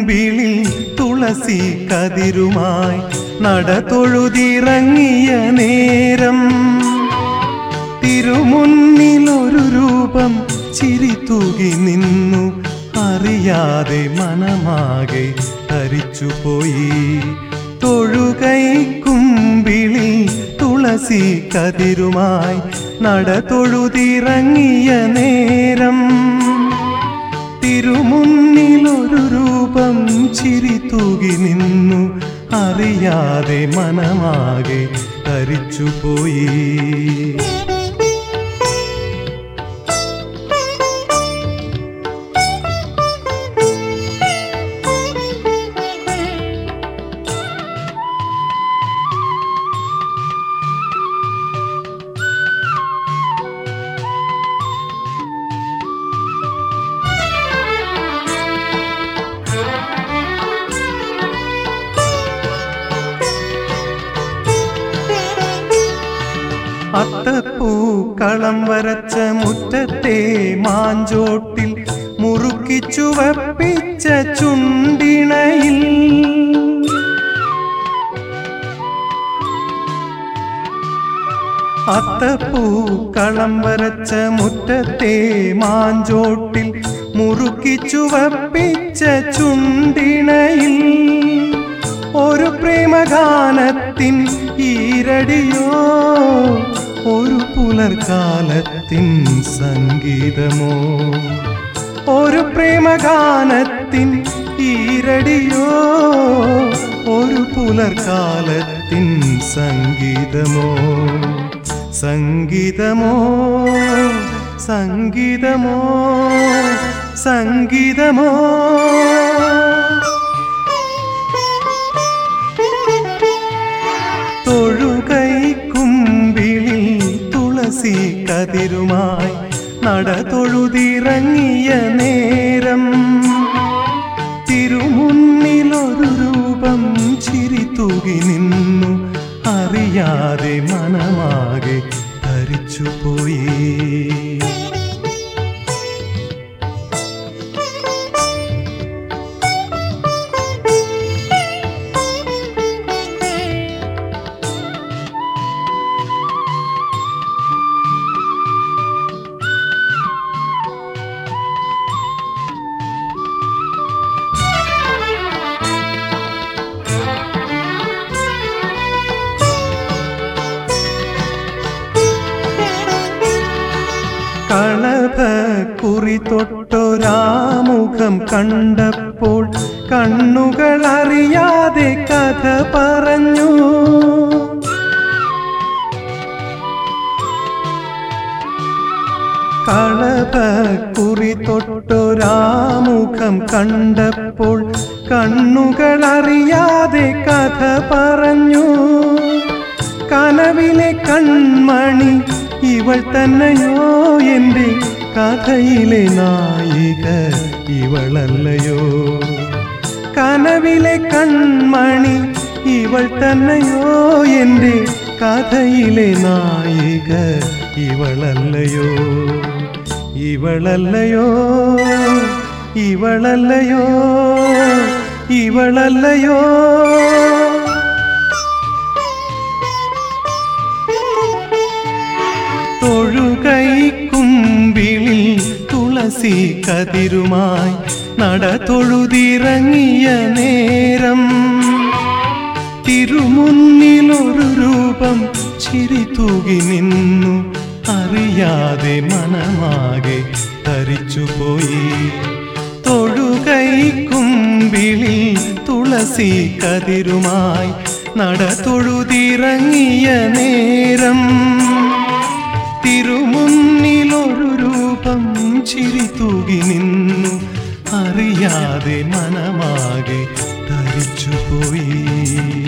കുമ്പിളിൽ തുളസി കതിരുമായി നട തൊഴുതിറങ്ങിയ നേരം തിരുമുന്നിലൊരു രൂപം ചിരി തൂകി നിന്നു അറിയാതെ മനമാകെ ധരിച്ചുപോയി തൊഴുകൈക്കുമ്പിളി തുളസി കതിരുമായി നട തൊഴുതിറങ്ങിയ നേരം തിരുമുന്നിലൊരു രൂപം ചിരി തൂകി നിന്നു അറിയാതെ മനമാകെ ധരിച്ചുപോയി അത്തപ്പൂക്കളം വരച്ച മുറ്റത്തെ മാഞ്ചോട്ടിൽ മുറുക്കിച്ചു വപ്പിച്ച ചുണ്ടിണയിൽ അത്തപ്പൂക്കളം വരച്ച മുറ്റത്തെ മാഞ്ചോട്ടിൽ മുറുക്കിച്ചു വപ്പിച്ച ചുണ്ടിണയിൽ ഒരു പ്രേമഗാനത്തിൻ ഈരടിയോ ഒരു പുലർക്കാലത്തിൻ സംഗീതമോ ഒരു പ്രേമഗാനത്തിൻ ഈരടിയോ ഒരു പുലർക്കാലത്തിൻ സംഗീതമോ സംഗീതമോ സംഗീതമോ സംഗീതമോ തൊഴുകൈക്കുമ്പിളിൽ തുളസി കതിരുമായി നട തൊഴുതിറങ്ങിയ നേരം തിരുമുന്നിലൊരു രൂപം ചിരി തൂകി നിന്നു അറിയാതെ മനമാകെ ധരിച്ചുപോയി കളഭ കുറി തൊട്ടൊരാമുഖം കണ്ടപ്പോൾ കണ്ണുകൾ അറിയാതെ കഥ പറഞ്ഞു കളഭ കുറി തൊട്ടൊരാമുഖം കണ്ടപ്പോൾ കണ്ണുകൾ അറിയാതെ കഥ പറഞ്ഞു കനവിലെ കൺമണി ഇവൾ തന്നെയോ എൻ്റെ കഥയിലെ നായിക ഇവളല്ലയോ കനവിലെ കൺമണി ഇവൾ തന്നെയോ എൻ്റെ കഥയിലെ നായിക ഇവളല്ലയോ ഇവളല്ലയോ ഇവളല്ലയോ ഇവളല്ലയോ തൊഴുകൈക്കുമ്പിളിൽ തുളസി കതിരുമായി നട തൊഴുതിറങ്ങിയ നേരം തിരുമുന്നിലൊരു രൂപം ചിരി തൂകി നിന്നു അറിയാതെ മനമാകെ ധരിച്ചുപോയി തൊഴുകൈക്കുമ്പിളിൽ തുളസി കതിരുമായി നട തൊഴുതിറങ്ങിയ നേരം തിരുമുന്നിലൊരു രൂപം ചിരി തൂകി നിന്നു അറിയാതെ മനമാകെ ധരിച്ചുപോയി